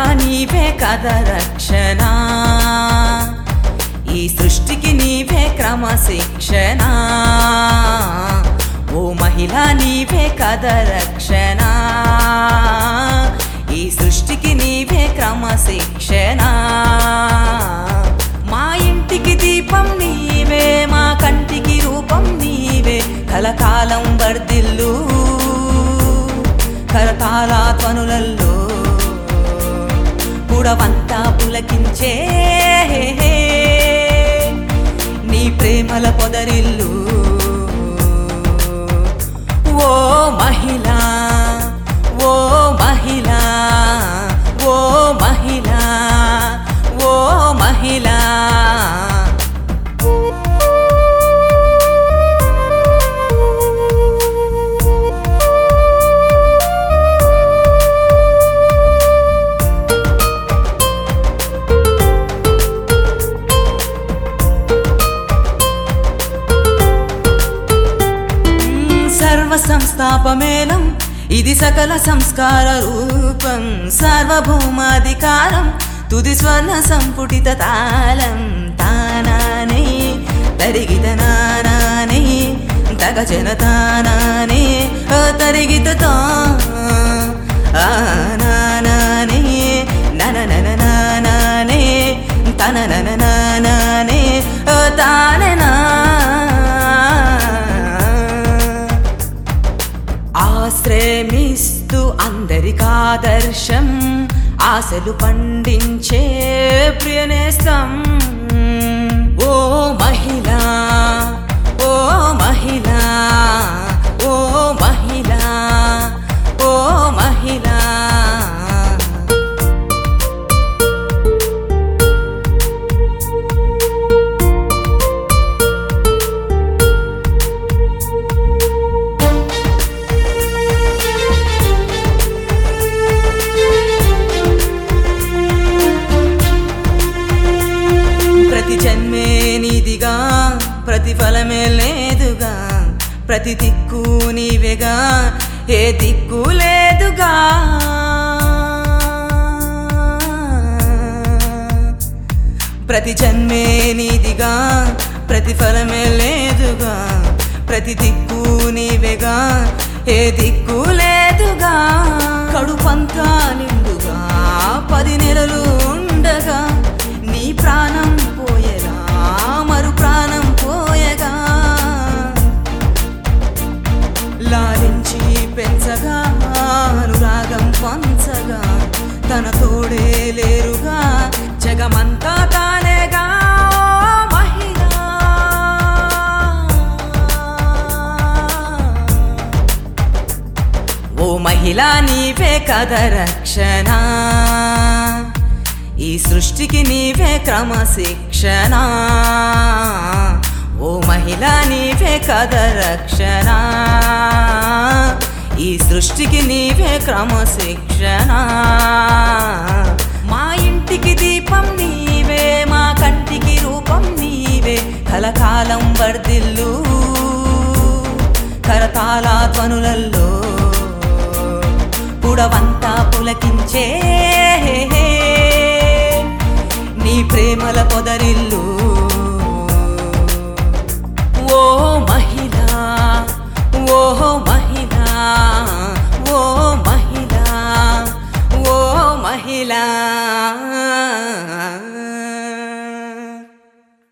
నీవే కథ రక్షణ ఈ సృష్టికి నీవే క్రమశిక్షణ ఓ మహిళ నీవే కథ రక్షణ ఈ సృష్టికి నీవే క్రమశిక్షణ మా ఇంటికి దీపం నీవే మా కంటికి రూపం నీవే కలకాలం వర్దిల్లు కరతాళ ధ్వనులల్లో పుడవంతా పులకించే నీ ప్రేమల పొదరిల్లు ఓ మహిళ ఓ మహిళ ఓ మహిళ ఓ మహిళ సర్వ సంస్థాపమేలం ఇది సకల సంస్కార రూపం సార్వభౌమాధికారం తుది స్వర్ణ సంపుటిత తాళం తానానే తరిగిత నానానే తగజన తానానే ఓ తరిగిత తా ఆ నానానే నన నన నానానే తన నన నానానే ఓ తాననా ఆశ్రమిస్తూ అందరికాదర్శం ఆశలు పండించే ప్రియనేస్తం ఓ మహిళ ఓ మహిళ ఓ మహిళ ఓ మహిళ ప్రతి జన్మే నీదిగా ప్రతిఫలమే లేదుగా ప్రతి దిక్కు నీవేగా ఏ దిక్కు లేదుగా ప్రతి జన్మే నీదిగా ప్రతిఫలమే లేదుగా ప్రతి దిక్కు నీవేగా ఏ దిక్కు లేదుగా కడుపంతా నిండుగా పది నెలలు ఉండగా నీ ప్రాణం పోయేలా మరు ప్రాణం పోయగా లాలించి పెంచగా అనురాగం పంచగా తన తోడే లేరుగా జగమంతా తానేగా మహిళ ఓ మహిళ నీవే కథ రక్షణ ఈ సృష్టికి నీవే క్రమశిక్షణ ఓ మహిళ నీవే కథ రక్షణ ఈ సృష్టికి నీవే క్రమశిక్షణ మా ఇంటికి దీపం నీవే మా కంటికి రూపం నీవే కలకాలం వర్దిల్లు కరతాళ ధ్వనులల్లో పుడవంతా పులకించే నీ ప్రేమల పొదరిల్లు